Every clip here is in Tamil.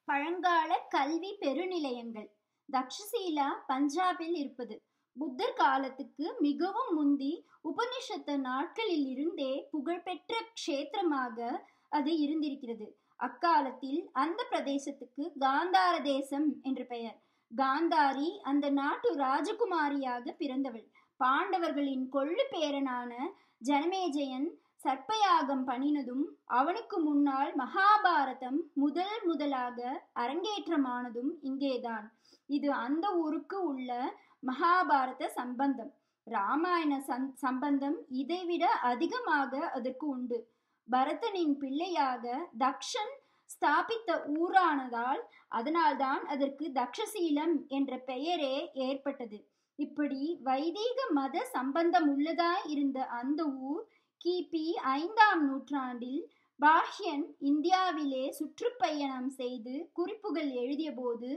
பழங்கால கல்வி பெருநிலையங்கள் தக்ஷசீலா பஞ்சாபில் இருப்பது புத்தர் காலத்துக்கு மிகவும் முந்தி உபனிஷத்து நாட்களில் இருந்தே புகழ்பெற்ற க்ஷேத்திரமாக அது இருந்திருக்கிறது அக்காலத்தில் அந்த பிரதேசத்துக்கு காந்தார தேசம் என்று பெயர் காந்தாரி அந்த நாட்டு ராஜகுமாரியாக பிறந்தவள் பாண்டவர்களின் கொள்ளு பேரனான ஜனமேஜயன் சர்ப்பயாகம் பண்ணினதும் அவனுக்கு முன்னால் மகாபாரதம் முதல் முதலாக அரங்கேற்றமானதும் இங்கேதான் இது அந்த ஊருக்கு உள்ள மகாபாரத சம்பந்தம் ராமாயண சம்பந்தம் இதைவிட அதிகமாக அதற்கு உண்டு பரதனின் பிள்ளையாக தக்ஷன் ஸ்தாபித்த ஊரானதால் அதனால்தான் அதற்கு தக்ஷசீலம் என்ற பெயரே ஏற்பட்டது இப்படி வைதீக மத சம்பந்தம் உள்ளதாய் இருந்த அந்த ஊர் கிபி ஐந்தாம் நூற்றாண்டில் பாஹ்யன் இந்தியாவிலே சுற்றுப்பயணம் செய்து குறிப்புகள் எழுதியபோது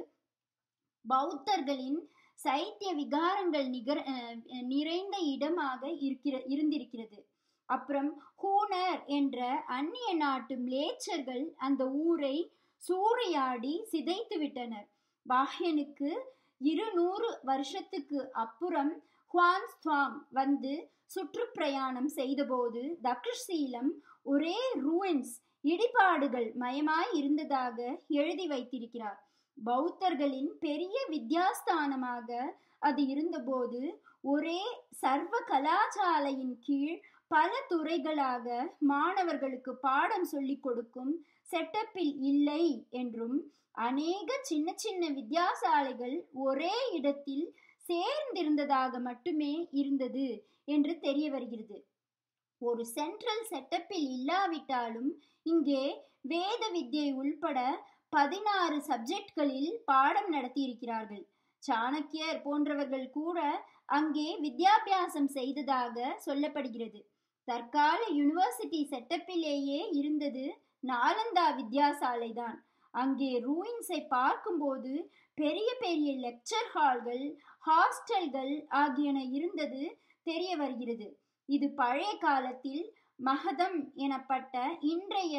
பௌத்தர்களின் சைத்திய விகாரங்கள் நிகர் நிறைந்த இடமாக இருக்கிற இருந்திருக்கிறது அப்புறம் ஹூனர் என்ற அந்நிய நாட்டு மிளேச்சர்கள் அந்த ஊரை சூறையாடி சிதைத்து விட்டனர் பாஹ்யனுக்கு இருநூறு வருஷத்துக்கு அப்புறம் ஹுவான்ஸ்வாங் வந்து சுற்றுப்பிரயாணம் செய்தபோது தக்ஷசீலம் ஒரே ரூயின்ஸ் இடிபாடுகள் மயமாய் இருந்ததாக எழுதி வைத்திருக்கிறார் பௌத்தர்களின் பெரிய வித்யாஸ்தானமாக அது இருந்தபோது ஒரே சர்வ கலாசாலையின் கீழ் பல துறைகளாக மாணவர்களுக்கு பாடம் சொல்லிக் கொடுக்கும் செட்டப்பில் இல்லை என்றும் அநேக சின்ன சின்ன வித்யாசாலைகள் ஒரே இடத்தில் சேர்ந்திருந்ததாக மட்டுமே இருந்தது என்று தெரிய வருகிறது ஒரு சென்ட்ரல் செட்டப்பில் இல்லாவிட்டாலும் இங்கே வேத வித்யை உள்பட பதினாறு சப்ஜெக்ட்களில் பாடம் நடத்தியிருக்கிறார்கள் சாணக்கியர் போன்றவர்கள் கூட அங்கே வித்யாபியாசம் செய்ததாக சொல்லப்படுகிறது தற்கால யூனிவர்சிட்டி செட்டப்பிலேயே இருந்தது நாலந்தா வித்யாசாலை தான் அங்கே ரூயின்ஸை பார்க்கும்போது பெரிய பெரிய லெக்சர் ஹால்கள் ஹாஸ்டல்கள் ஆகியன இருந்தது தெரிய வருகிறது இது பழைய காலத்தில் மகதம் எனப்பட்ட இன்றைய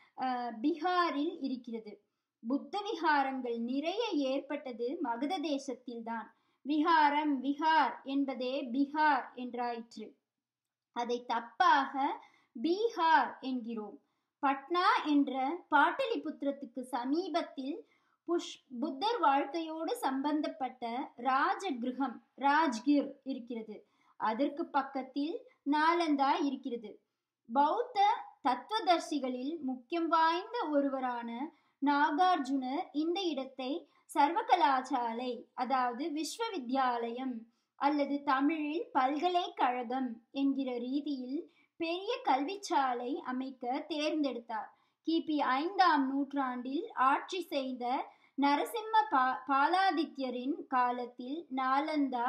பீகாரில் இருக்கிறது புத்த விகாரங்கள் நிறைய ஏற்பட்டது மகத தேசத்தில்தான் விகாரம் விகார் என்பதே பீகார் என்றாயிற்று அதை தப்பாக பீகார் என்கிறோம் பட்னா என்ற பாட்டலிபுத்திரத்துக்கு சமீபத்தில் புஷ் புத்தர் வாழ்க்கையோடு சம்பந்தப்பட்ட ராஜகிருகம் ராஜ்கிர் இருக்கிறது அதற்கு பக்கத்தில் நாலந்தா இருக்கிறது பௌத்த தத்துவதர்சிகளில் முக்கியம் வாய்ந்த ஒருவரான நாகார்ஜுனர் இந்த இடத்தை சர்வகலாசாலை அதாவது விஸ்வவித்யாலயம் அல்லது தமிழில் பல்கலைக்கழகம் என்கிற ரீதியில் பெரிய கல்விச்சாலை அமைக்க தேர்ந்தெடுத்தார் கிபி ஐந்தாம் நூற்றாண்டில் ஆட்சி செய்த நரசிம்ம பா பாலாதித்யரின் காலத்தில் நாலந்தா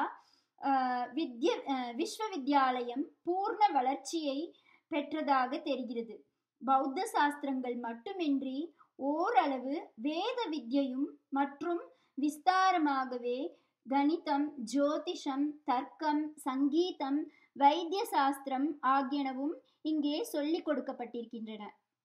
வித்ய விஸ்வவித்யாலயம் பூர்ண வளர்ச்சியை பெற்றதாக தெரிகிறது பௌத்த சாஸ்திரங்கள் மட்டுமின்றி ஓரளவு வேத வித்யையும் மற்றும் விஸ்தாரமாகவே கணிதம் ஜோதிஷம் தர்க்கம் சங்கீதம் வைத்திய சாஸ்திரம் ஆகியனவும் இங்கே சொல்லிக் கொடுக்கப்பட்டிருக்கின்றன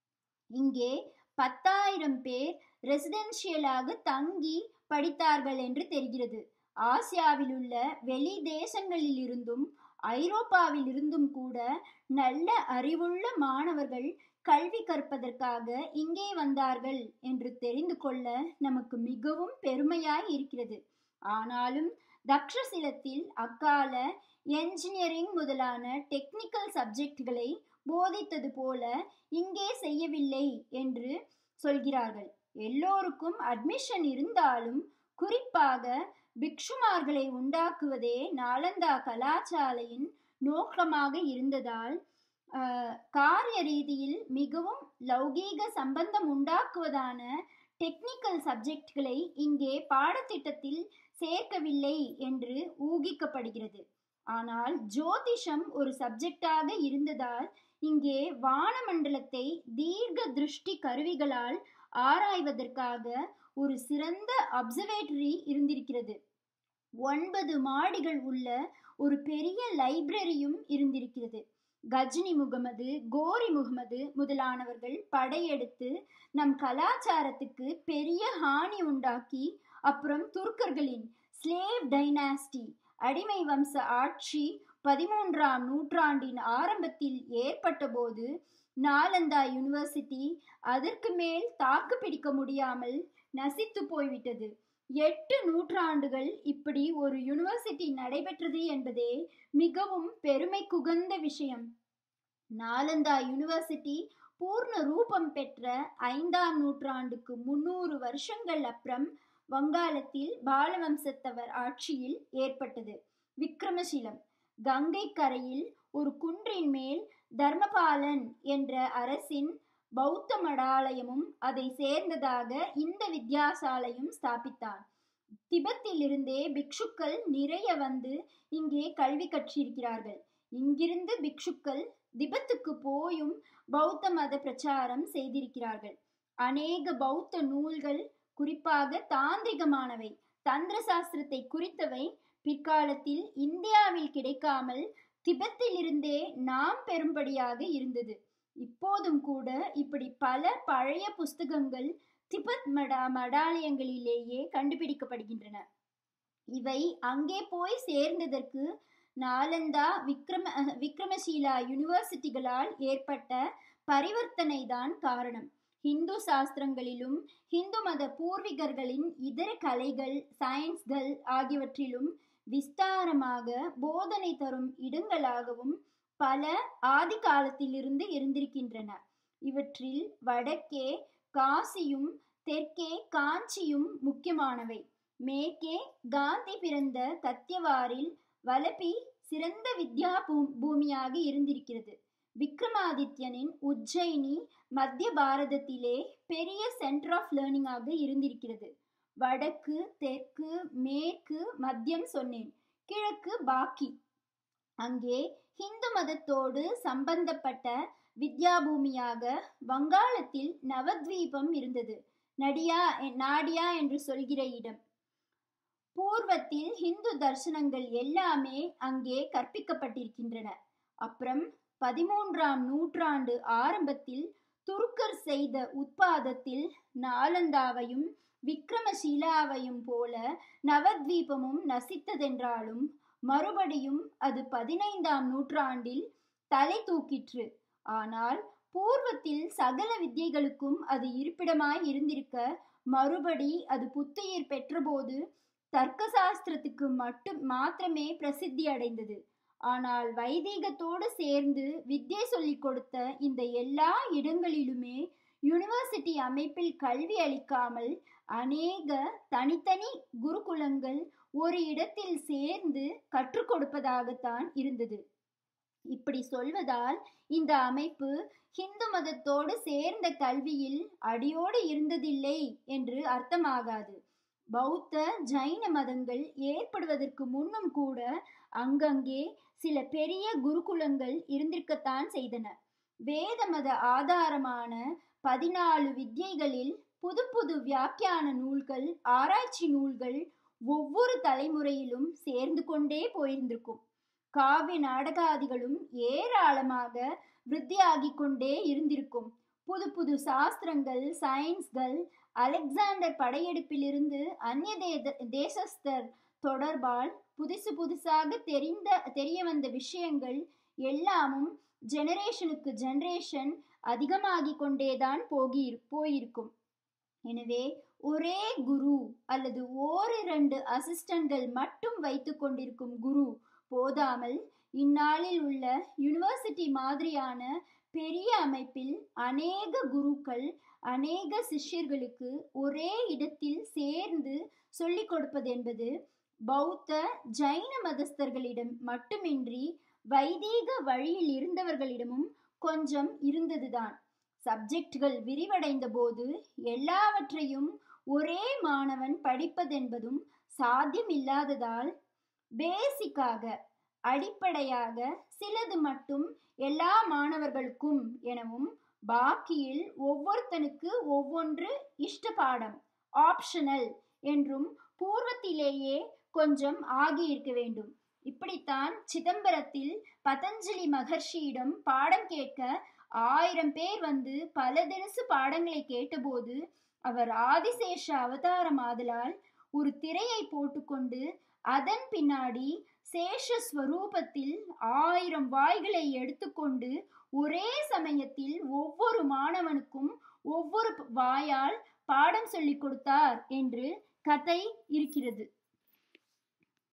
இங்கே பத்தாயிரம் பேர் ரெசிடென்ஷியலாக தங்கி படித்தார்கள் என்று தெரிகிறது ஆசியாவில் உள்ள வெளி தேசங்களில் இருந்தும் ஐரோப்பாவில் இருந்தும் கூட நல்ல அறிவுள்ள மாணவர்கள் கல்வி கற்பதற்காக இங்கே வந்தார்கள் என்று தெரிந்து கொள்ள நமக்கு மிகவும் பெருமையாய் இருக்கிறது ஆனாலும் தக்ஷசிலத்தில் அக்கால என்ஜினியரிங் முதலான டெக்னிக்கல் சப்ஜெக்டுகளை போதித்தது போல இங்கே செய்யவில்லை என்று சொல்கிறார்கள் எல்லோருக்கும் அட்மிஷன் இருந்தாலும் குறிப்பாக பிக்ஷுமார்களை உண்டாக்குவதே நாலந்தா கலாசாலையின் நோக்கமாக இருந்ததால் காரிய ரீதியில் மிகவும் லௌகீக சம்பந்தம் உண்டாக்குவதான டெக்னிக்கல் சப்ஜெக்ட்களை இங்கே பாடத்திட்டத்தில் சேர்க்கவில்லை என்று ஊகிக்கப்படுகிறது ஆனால் ஜோதிஷம் ஒரு சப்ஜெக்டாக இருந்ததால் இங்கே வானமண்டலத்தை தீர்க்க திருஷ்டி கருவிகளால் ஆராய்வதற்காக ஒரு சிறந்த அப்சர்வேட்டரி இருந்திருக்கிறது ஒன்பது மாடிகள் உள்ள ஒரு பெரிய லைப்ரரியும் இருந்திருக்கிறது கஜினி முகமது கோரி முகமது முதலானவர்கள் படையெடுத்து நம் கலாச்சாரத்துக்கு பெரிய ஹானி உண்டாக்கி அப்புறம் துர்க்கர்களின் ஸ்லேவ் டைனாஸ்டி அடிமை வம்ச ஆட்சி பதிமூன்றாம் நூற்றாண்டின் ஆரம்பத்தில் ஏற்பட்ட போது நாலந்தா யூனிவர்சிட்டி அதற்கு மேல் தாக்கு பிடிக்க முடியாமல் நசித்து போய்விட்டது எட்டு நூற்றாண்டுகள் இப்படி ஒரு யூனிவர்சிட்டி நடைபெற்றது என்பதே மிகவும் பெருமை குகந்த விஷயம் நாலந்தா யூனிவர்சிட்டி பூர்ண ரூபம் பெற்ற ஐந்தாம் நூற்றாண்டுக்கு முன்னூறு வருஷங்கள் அப்புறம் வங்காளத்தில் பாலவம்சத்தவர் ஆட்சியில் ஏற்பட்டது விக்ரமசீலம் கங்கை கரையில் ஒரு குன்றின் மேல் தர்மபாலன் என்ற அரசின் பௌத்த மடாலயமும் அதை சேர்ந்ததாக இந்த வித்யாசாலையும் ஸ்தாபித்தான் திபெத்திலிருந்தே பிக்ஷுக்கள் நிறைய வந்து இங்கே கல்வி கற்றிருக்கிறார்கள் இங்கிருந்து பிக்ஷுக்கள் திபெத்துக்கு போயும் பௌத்த மத பிரச்சாரம் செய்திருக்கிறார்கள் அநேக பௌத்த நூல்கள் குறிப்பாக தாந்திரிகமானவை தந்திர சாஸ்திரத்தை குறித்தவை பிற்காலத்தில் இந்தியாவில் கிடைக்காமல் திபெத்திலிருந்தே நாம் பெரும்படியாக இருந்தது இப்போதும் கூட இப்படி பல பழைய புஸ்தகங்கள் திபெத் மடா மடாலயங்களிலேயே கண்டுபிடிக்கப்படுகின்றன இவை அங்கே போய் சேர்ந்ததற்கு நாலந்தா விக்ரம விக்ரமசீலா யூனிவர்சிட்டிகளால் ஏற்பட்ட பரிவர்த்தனை தான் காரணம் ஹிந்து சாஸ்திரங்களிலும் ஹிந்து மத பூர்விகர்களின் இதர கலைகள் சயின்ஸ்கள் ஆகியவற்றிலும் விஸ்தாரமாக போதனை தரும் இடங்களாகவும் பல ஆதி காலத்திலிருந்து இருந்திருக்கின்றன இவற்றில் வடக்கே காசியும் தெற்கே காஞ்சியும் முக்கியமானவை மேற்கே காந்தி பிறந்த கத்தியவாரில் வலப்பி சிறந்த வித்யா பூ பூமியாக இருந்திருக்கிறது விக்ரமாதித்யனின் உஜ்ஜயினி மத்திய பாரதத்திலே பெரிய சென்டர் ஆஃப் லேர்னிங்காக இருந்திருக்கிறது வடக்கு தெற்கு மேற்கு மத்தியம் சொன்னேன் கிழக்கு பாக்கி அங்கே ஹிந்து மதத்தோடு சம்பந்தப்பட்ட வித்யாபூமியாக வங்காளத்தில் நவத்வீபம் இருந்தது நடியா நாடியா என்று சொல்கிற இடம் பூர்வத்தில் ஹிந்து தர்சனங்கள் எல்லாமே அங்கே கற்பிக்கப்பட்டிருக்கின்றன அப்புறம் பதிமூன்றாம் நூற்றாண்டு ஆரம்பத்தில் துருக்கர் செய்த உத்பாதத்தில் நாலந்தாவையும் விக்ரமசீலாவையும் போல நவத்வீபமும் நசித்ததென்றாலும் மறுபடியும் அது பதினைந்தாம் நூற்றாண்டில் தலை தூக்கிற்று ஆனால் பூர்வத்தில் சகல வித்தியைகளுக்கும் அது இருப்பிடமாய் இருந்திருக்க மறுபடி அது புத்துயிர் பெற்றபோது தர்க்க சாஸ்திரத்துக்கு மட்டும் மாத்திரமே பிரசித்தி அடைந்தது ஆனால் வைதீகத்தோடு சேர்ந்து வித்யை சொல்லிக் கொடுத்த இந்த எல்லா இடங்களிலுமே யூனிவர்சிட்டி அமைப்பில் கல்வி அளிக்காமல் அநேக தனித்தனி குருகுலங்கள் ஒரு இடத்தில் சேர்ந்து கற்றுக் கொடுப்பதாகத்தான் இருந்தது இப்படி சொல்வதால் இந்த அமைப்பு ஹிந்து மதத்தோடு சேர்ந்த கல்வியில் அடியோடு இருந்ததில்லை என்று அர்த்தமாகாது பௌத்த ஜைன மதங்கள் ஏற்படுவதற்கு முன்னும் கூட அங்கங்கே சில பெரிய குருகுலங்கள் இருந்திருக்கத்தான் செய்தன வேத மத ஆதாரமான பதினாலு வித்யைகளில் புது புது வியாக்கியான நூல்கள் ஆராய்ச்சி நூல்கள் ஒவ்வொரு தலைமுறையிலும் சேர்ந்து கொண்டே போயிருந்திருக்கும் காவிய நாடகாதிகளும் ஏராளமாக விருத்தியாகிக் கொண்டே இருந்திருக்கும் புது புது சாஸ்திரங்கள் சயின்ஸ்கள் அலெக்சாண்டர் படையெடுப்பிலிருந்து அந்நிய தேசஸ்தர் தொடர்பால் புதுசு புதுசாக தெரிந்த தெரிய வந்த விஷயங்கள் எல்லாமும் ஜெனரேஷனுக்கு ஜெனரேஷன் அதிகமாகிக் கொண்டேதான் போகி போயிருக்கும் எனவே ஒரே குரு அல்லது ஓரிரண்டு அசிஸ்டன்ட்கள் மட்டும் வைத்து கொண்டிருக்கும் குரு போதாமல் இந்நாளில் உள்ள யூனிவர்சிட்டி மாதிரியான பெரிய அமைப்பில் அநேக குருக்கள் அநேக சிஷ்யர்களுக்கு ஒரே இடத்தில் சேர்ந்து சொல்லிக் கொடுப்பது என்பது பௌத்த ஜைன மதஸ்தர்களிடம் மட்டுமின்றி வைதீக வழியில் இருந்தவர்களிடமும் கொஞ்சம் இருந்ததுதான் சப்ஜெக்ட்கள் விரிவடைந்த போது எல்லாவற்றையும் ஒரே மாணவன் படிப்பதென்பதும் சாத்தியமில்லாததால் பேசிக்காக அடிப்படையாக சிலது மட்டும் எல்லா மாணவர்களுக்கும் எனவும் பாக்கியில் ஒவ்வொருத்தனுக்கு ஒவ்வொன்று இஷ்ட பாடம் ஆப்ஷனல் என்றும் பூர்வத்திலேயே கொஞ்சம் ஆகியிருக்க வேண்டும் இப்படித்தான் சிதம்பரத்தில் பதஞ்சலி மகர்ஷியிடம் பாடம் கேட்க ஆயிரம் பேர் வந்து பல தினசு பாடங்களை கேட்டபோது அவர் ஆதிசேஷ அவதாரம் ஆதலால் ஒரு திரையை போட்டுக்கொண்டு அதன் பின்னாடி சேஷ ஸ்வரூபத்தில் ஆயிரம் வாய்களை எடுத்துக்கொண்டு ஒரே சமயத்தில் ஒவ்வொரு மாணவனுக்கும் ஒவ்வொரு வாயால் பாடம் சொல்லிக் கொடுத்தார் என்று கதை இருக்கிறது